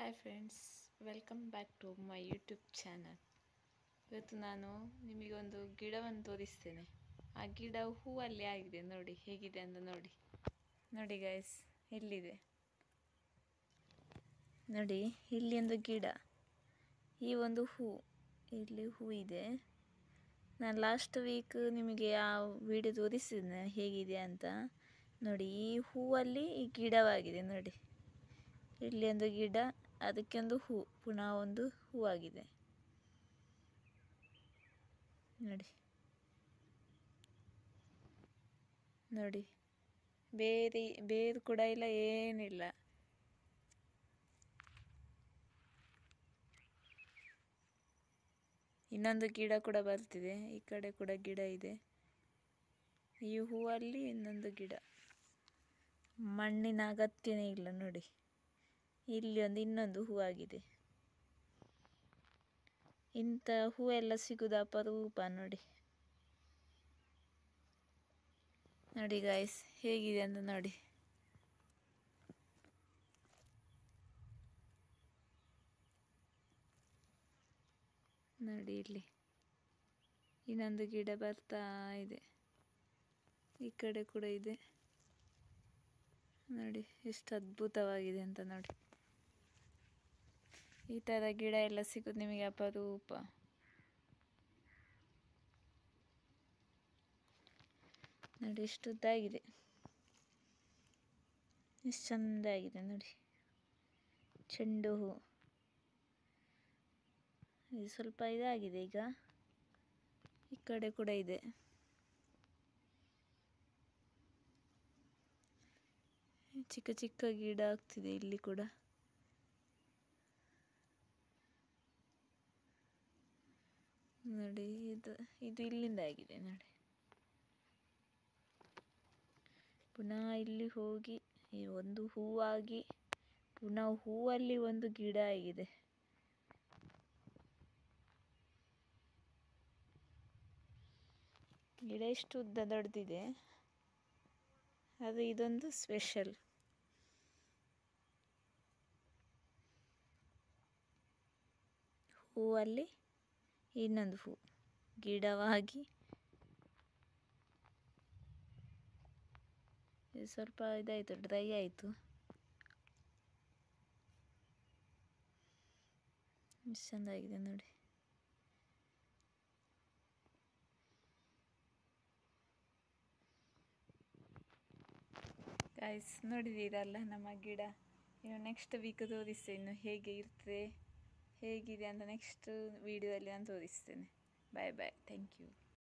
hi friends welcome back to my YouTube channel ಇವತ್ತು ನಾನು ನಿಮಗೊಂದು ಗಿಡವನ್ನು ತೋರಿಸ್ತೇನೆ ಆ ಗಿಡ ಹೂವಲ್ಲಿ ಆಗಿದೆ ನೋಡಿ ಹೇಗಿದೆ ಅಂತ ನೋಡಿ ನೋಡಿ ಗೈಸ್ ಇಲ್ಲಿದೆ ನೋಡಿ ಇಲ್ಲಿ ಒಂದು ಗಿಡ ಈ ಒಂದು ಹೂ ಇಲ್ಲಿ ಹೂ ಇದೆ ನಾನು ಲಾಸ್ಟ್ ವೀಕ್ ನಿಮಗೆ ಆ ವಿಡಿಯೋ ತೋರಿಸಿದ್ದೆ ಹೇಗಿದೆ ಅಂತ ನೋಡಿ ಈ ಹೂವಲ್ಲಿ ಈ ಗಿಡವಾಗಿದೆ ನೋಡಿ ಇಲ್ಲಿ ಒಂದು ಗಿಡ ಅದಕ್ಕೊಂದು ಹೂ ಪುನಃ ಒಂದು ಹೂವಾಗಿದೆ ನೋಡಿ ನೋಡಿ ಬೇರೆ ಬೇರು ಕೂಡ ಇಲ್ಲ ಏನಿಲ್ಲ ಇನ್ನೊಂದು ಗಿಡ ಕೂಡ ಬರ್ತಿದೆ ಈ ಕಡೆ ಕೂಡ ಗಿಡ ಇದೆ ಈ ಹೂವಲ್ಲಿ ಇನ್ನೊಂದು ಗಿಡ ಮಣ್ಣಿನ ಅಗತ್ಯನೇ ಇಲ್ಲ ನೋಡಿ ಇಲ್ಲಿ ಒಂದು ಇನ್ನೊಂದು ಹೂವಾಗಿದೆ ಇಂಥ ಹೂವೆಲ್ಲ ಸಿಗುವುದು ಅಪರೂಪ ನೋಡಿ ನೋಡಿ ಗಾಯ್ಸ್ ಹೇಗಿದೆ ಅಂತ ನೋಡಿ ನೋಡಿ ಇಲ್ಲಿ ಇನ್ನೊಂದು ಗಿಡ ಬರ್ತಾ ಇದೆ ಈ ಕಡೆ ಕೂಡ ಇದೆ ನೋಡಿ ಎಷ್ಟು ಅದ್ಭುತವಾಗಿದೆ ಅಂತ ನೋಡಿ ಈ ಥರ ಗಿಡ ಎಲ್ಲ ಸಿಗೋದು ನಿಮಗೆ ಅಪರೂಪ ನೋಡಿ ಎಷ್ಟು ಉದ್ದಾಗಿದೆ ಎಷ್ಟು ಚಂದ ಆಗಿದೆ ನೋಡಿ ಚೆಂಡು ಹೂ ಇದು ಸ್ವಲ್ಪ ಇದಾಗಿದೆ ಈಗ ಈ ಕಡೆ ಕೂಡ ಇದೆ ಚಿಕ್ಕ ಚಿಕ್ಕ ಗಿಡ ಆಗ್ತಿದೆ ಇಲ್ಲಿ ಕೂಡ ನೋಡಿ ಇದು ಇದು ಇಲ್ಲಿಂದ ಆಗಿದೆ ನೋಡಿ ಪುನಃ ಇಲ್ಲಿ ಹೋಗಿ ಈ ಒಂದು ಹೂವಾಗಿ ಪುನಃ ಹೂವಲ್ಲಿ ಒಂದು ಗಿಡ ಆಗಿದೆ ಗಿಡ ಎಷ್ಟು ಉದ್ದ ದೊಡ್ಡದಿದೆ ಅದು ಇದೊಂದು ಸ್ಪೆಷಲ್ ಹೂವಲ್ಲಿ ಇನ್ನೊಂದು ಹೂ ಗಿಡವಾಗಿ ಇದು ಸ್ವಲ್ಪ ಇದಾಯಿತು ಡ್ರೈ ಆಯಿತು ಎಷ್ಟು ಚೆಂದಾಗಿದೆ ನೋಡಿ ಗಾಯ್ಸ್ ನೋಡಿದ್ದೀರಲ್ಲ ನಮ್ಮ ಗಿಡ ಇನ್ನು ನೆಕ್ಸ್ಟ್ ವೀಕ್ ತೋರಿಸ್ತೇನೆ ಇನ್ನು ಹೇಗೆ ಇರ್ತದೆ ಹೇಗಿದೆ ಅಂತ ನೆಕ್ಸ್ಟ್ ವೀಡಿಯೋದಲ್ಲಿ ನಾನು ತೋರಿಸ್ತೇನೆ ಬಾಯ್ ಬಾಯ್ ಥ್ಯಾಂಕ್ ಯು